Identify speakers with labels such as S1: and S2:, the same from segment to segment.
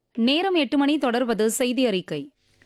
S1: நேரம் எட்டு மணி தொடர்வது செய்தி அறிக்கை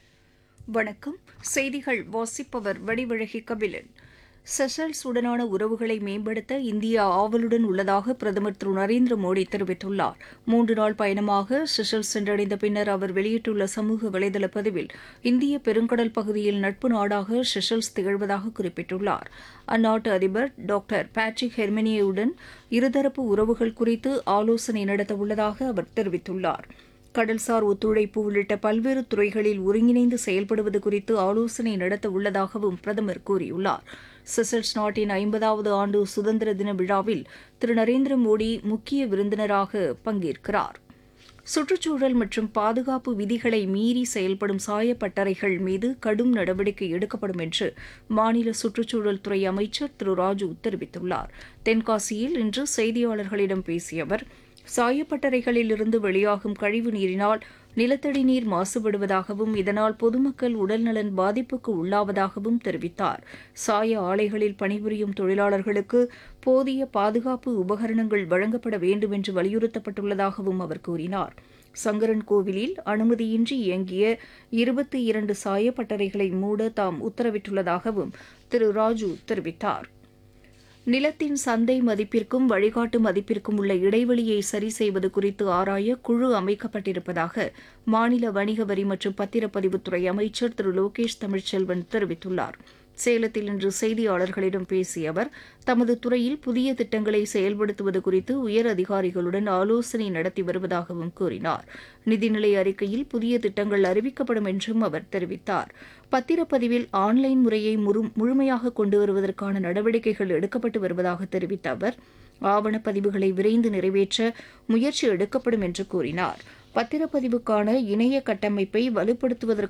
S2: வணக்கம் செய்திகள் வாசிப்பவர் வடிவழகி கபிலன் செஷல்ஸ் உடனான உறவுகளை மேம்படுத்த இந்தியா ஆவலுடன் உள்ளதாக பிரதமர் திரு நரேந்திர மோடி தெரிவித்துள்ளார் மூன்று நாள் பயணமாக செஷல்ஸ் சென்றடைந்த பின்னர் அவர் வெளியிட்டுள்ள சமூக வலைதள பதிவில் இந்திய பெருங்கடல் பகுதியில் நட்பு நாடாக செஷல்ஸ் திகழ்வதாக குறிப்பிட்டுள்ளார் அந்நாட்டு அதிபர் டாக்டர் பேட்ரிக் ஹெர்மெனியுடன் இருதரப்பு உறவுகள் குறித்து ஆலோசனை நடத்த உள்ளதாக அவர் தெரிவித்துள்ளார் கடல்சார் ஒத்துழைப்பு உள்ளிட்ட பல்வேறு துறைகளில் ஒருங்கிணைந்து செயல்படுவது குறித்து ஆலோசனை நடத்த உள்ளதாகவும் பிரதமர் கூறியுள்ளார் செசல்ஸ் நாட்டின் ஐம்பதாவது ஆண்டு சுதந்திர தின விழாவில் திரு நரேந்திர மோடி முக்கிய விருந்தினராக பங்கேற்கிறார் சுற்றுச்சூழல் மற்றும் பாதுகாப்பு விதிகளை மீறி செயல்படும் சாயப்பட்டறைகள் மீது கடும் நடவடிக்கை எடுக்கப்படும் என்று மாநில சுற்றுச்சூழல் துறை அமைச்சர் திரு ராஜு தெரிவித்துள்ளார் தென்காசியில் இன்று செய்தியாளர்களிடம் பேசிய அவர் சாயப்பட்டறைகளில் இருந்து வெளியாகும் கழிவு நீரினால் நிலத்தடி நீர் மாசுபடுவதாகவும் இதனால் பொதுமக்கள் உடல்நலன் பாதிப்புக்கு உள்ளாவதாகவும் தெரிவித்தார் சாய ஆலைகளில் பணிபுரியும் தொழிலாளர்களுக்கு போதிய பாதுகாப்பு உபகரணங்கள் வழங்கப்பட வேண்டும் என்று வலியுறுத்தப்பட்டுள்ளதாகவும் அவர் கூறினார் சங்கரன் கோவிலில் அனுமதியின்றி இயங்கிய இருபத்தி இரண்டு சாயப்பட்டறைகளை மூட தாம் உத்தரவிட்டுள்ளதாகவும் திரு ராஜு தெரிவித்தார் நிலத்தின் சந்தை மதிப்பிற்கும் வழிகாட்டு மதிப்பிற்கும் உள்ள இடைவெளியை சரி செய்வது குறித்து ஆராய குழு அமைக்கப்பட்டிருப்பதாக மாநில வணிக வரி மற்றும் பத்திரப்பதிவுத்துறை அமைச்சர் திரு லோகேஷ் தமிழ்ச்செல்வன் தெரிவித்துள்ளார் சேலத்தில் இன்று செய்தியாளர்களிடம் பேசிய அவர் தமது துறையில் புதிய திட்டங்களை செயல்படுத்துவது குறித்து உயர் அதிகாரிகளுடன் ஆலோசனை நடத்தி வருவதாகவும் கூறினார் நிதிநிலை அறிக்கையில் புதிய திட்டங்கள் அறிவிக்கப்படும் என்றும் அவர் தெரிவித்தார் பத்திரப்பதிவில் ஆன்லைன் முறையை முழு- முழுமையாக கொண்டு வருவதற்கான நடவடிக்கைகள் எடுக்கப்பட்டு வருவதாக தெரிவித்த அவர் ஆவணப்பதிவுகளை விரைந்து நிறைவேற்ற முயற்சி எடுக்கப்படும் என்று கூறினார் பத்திரப்பதிவுக்கான இணைய கட்டமைப்பை வலுப்படுத்துவதற்கு